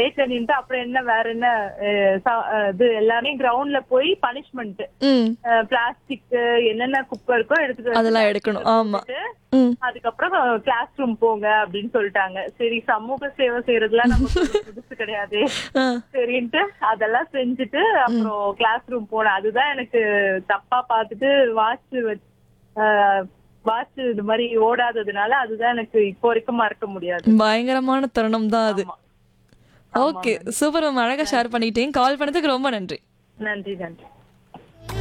Right நின்று அப்புறம் என்ன வேற என்ன அஹ், ச- அஹ், இது எல்லாமே கிரவுண்ட்ல போய் பனிஷ்மெண்ட் ம் பிளாஸ்டிக் என்னென்ன குப்பை இருக்கோ எடுத்துட்டு அதெல்லாம் எடுக்கணும் ஆமா ம் அதுக்கப்புறம் கிளாஸ் ரூம் போங்க அப்படின்னு சொல்லிட்டாங்க சரி சமூக சேவை செய்யறதுலாம் நமக்கு ஒரு புதுசு கிடையாது ஆ. சரின்ட்டு அதெல்லாம் செஞ்சுட்டு அப்புறம் கிளாஸ் ரூம் போனேன் அதுதான் எனக்கு தப்பா பார்த்துட்டு வாட்ச் வாட்ச் இது மாதிரி ஓடாததுனால அதுதான் எனக்கு இப்போ வரைக்கும் மறக்க முடியாது பயங்கரமான தருணம் தான் அது ஆமா. ஓகே சூப்பர் மேம் அழகா ஷேர் பண்ணிட்டீங்க கால் பண்ணதுக்கு ரொம்ப நன்றி நன்றி நன்றி